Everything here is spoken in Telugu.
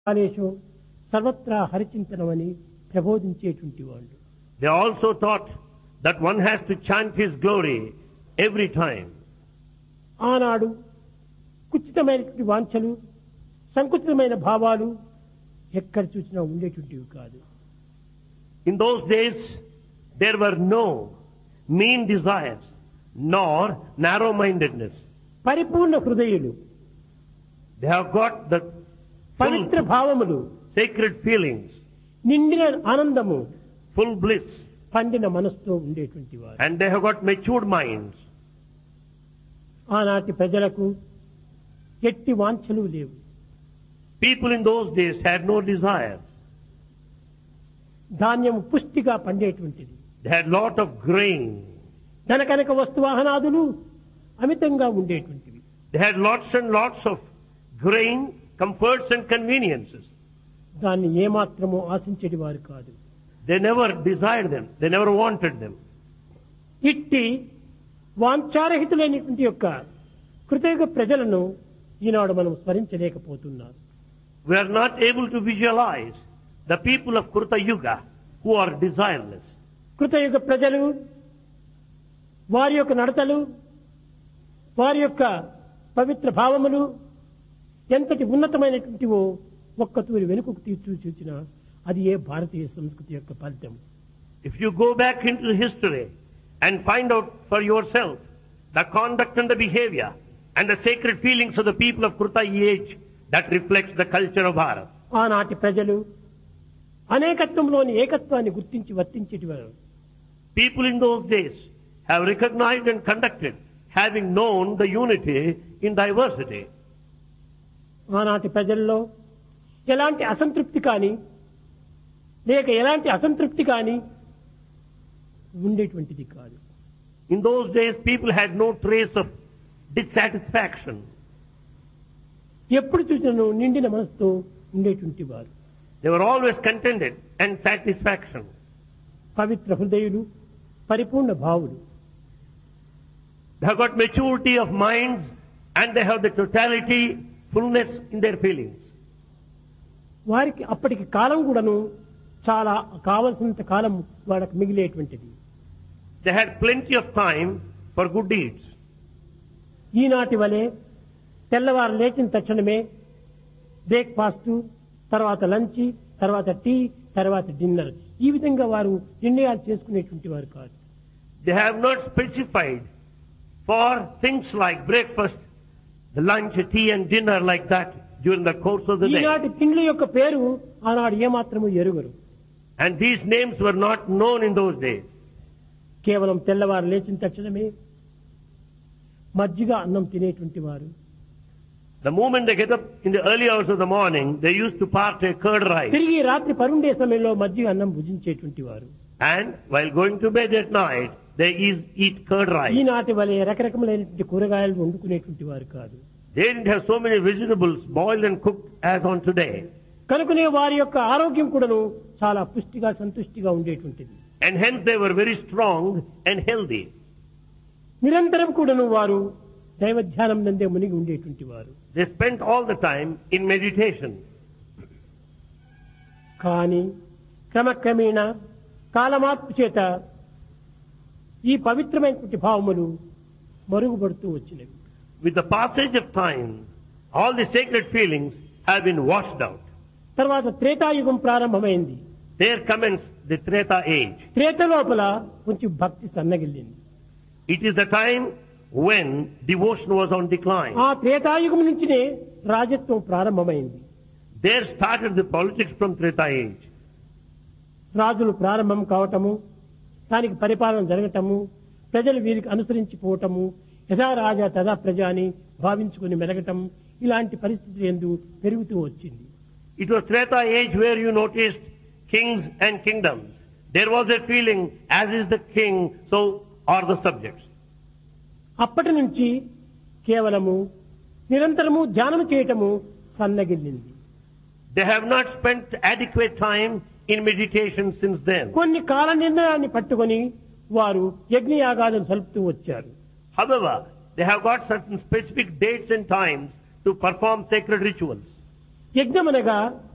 కాళేశం సర్వత్రా హరిచింతనమని ప్రబోధించేటువంటి వాళ్ళు They also taught that one has to chant his glory every time. ఆనాడు కుచితమైనటువంటి వాంఛలు సంకుచితమైన భావాలు ఎక్కడ చూసినా ఉండేటువంటివి కాదు In those days, there were no mean desires nor narrow-mindedness. పరిపూర్ణ హృదయులు They have got the Pavitra full భావములు sacred feelings, నిండిన ఆనందము full bliss, పండిన మనసుతో ఉండేటువంటి వారు and they have got matured minds. ఆనాటి ప్రజలకు ఎట్టి వాంఛలు లేవు People in those days had no desires. ధాన్యం పుష్టిగా పండేటువంటిది They had lot of grain. ధనకనక వస్తువాహనాదులు అమితంగా ఉండేటువంటివి They had lots and lots of grain, comforts and conveniences. దాన్ని ఏమాత్రమూ ఆశించేటి వారు కాదు They never desired them. They never wanted them. ఇట్టి వాంఛారహితులైనటువంటి యొక్క కృతయుగ ప్రజలను ఈనాడు మనం స్మరించలేకపోతున్నాం We are not able to visualize the people of Kurta Yuga who are desireless. కృతయుగ ప్రజలు వారి యొక్క నడతలు వారి యొక్క పవిత్ర భావములు ఎంతటి ఉన్నతమైనటువంటివో ఒక్క తూరి వెనుకకు తీర్చు చూచిన అది ఏ భారతీయ సంస్కృతి యొక్క ఫలితం If you go back into history and find out for yourself the conduct and the behavior and the sacred feelings of the people of Kurta age, that reflects the culture of Bharat. ఆనాటి ప్రజలు అనేకత్వంలోని ఏకత్వాన్ని గుర్తించి వర్తించేటి వారు People in those days have recognized and conducted, having known the unity in diversity. ఆనాటి ప్రజల్లో ఎలాంటి అసంతృప్తి కానీ లేక ఎలాంటి అసంతృప్తి కానీ ఉండేటువంటిది కాదు In those days, people had no trace of dissatisfaction. ఎప్పుడు చూసినను నిండిన మనసుతో ఉండేటువంటి వారు They were always contented and satisfaction. పవిత్ర హృదయులు పరిపూర్ణ భావులు They have got maturity of minds and they have the totality, fullness in their feelings. వారికి అప్పటికి కాలం కూడాను చాలా కావలసినంత కాలం వాళ్ళకి మిగిలేటువంటిది They had plenty of time for good deeds. ఈనాటి వలె తెల్లవారు లేచిన తక్షణమే బ్రేక్ఫాస్ట్ తర్వాత లంచ్ తర్వాత టీ తర్వాత డిన్నర్ ఈ విధంగా వారు నిర్ణయాలు చేసుకునేటువంటి వారు కాదు They have not specified for things like breakfast, the lunch, tea and dinner like that during the course of the day. ఈనాటి తిండ్ల యొక్క పేరు ఆనాడు ఏమాత్రము ఎరుగరు And these names were not known in those days. కేవలం తెల్లవారు లేచిన తక్షణమే మజ్జిగ అన్నం తినేటువంటి వారు The moment they get up in the early hours of the morning, they used to partake curd rice. తిరిగి రాత్రి పరుండే సమయంలో మజ్జిగ అన్నం భుజించేటువంటి వారు And while going to bed at night, they eat, eat curd rice. ఈనాటి వలె రకరకములైనటువంటి కూరగాయలు వండుకునేటువంటి వారు కాదు They didn't have so many vegetables boiled and cooked as on today. కనుకనే వారి యొక్క ఆరోగ్యం కూడాను చాలా పుష్టిగా సంతుష్టిగా ఉండేటువంటిది And hence they were very strong and healthy. నిరంతరం కూడాను వారు దైవ ధ్యానం నందే మునిగి ఉండేటువంటి వారు They spent all the time in meditation. కానీ క్రమక్రమేణా కాలమార్పు చేత ఈ పవిత్రమైనటువంటి భావములు మరుగుపడుతూ వచ్చినవి With the passage of time, all the sacred feelings have been washed out. తర్వాత త్రేతాయుగం ప్రారంభమైంది There commenced the Treta age. Treta లోపల కొంచెం భక్తి సన్నగిల్లింది It is the time when devotion was on decline. ఆ త్రేతాయుగం నుంచినే రాజత్వం ప్రారంభమైంది There started the politics from Treta age. రాజులు ప్రారంభం కావటము దానికి పరిపాలన జరగటము ప్రజలు వీరికి అనుసరించిపోవటము యథా రాజా తదా ప్రజ అని భావించుకుని మెలగటం ఇలాంటి పరిస్థితులు ఎందు పెరుగుతూ వచ్చింది It was Treta age where you noticed kings and kingdoms. There was a feeling, as is the king, so are the subjects. అప్పటి నుంచి కేవలము నిరంతరము ధ్యానం చేయటము సన్నగిల్లింది They have not spent adequate time in meditation since then. కొన్ని కాల నిర్ణయాన్ని పట్టుకొని వారు యజ్ఞయాగాదులు సలుపుతూ వచ్చారు However, they have got certain specific dates and times to perform sacred rituals. యజ్ఞమనగా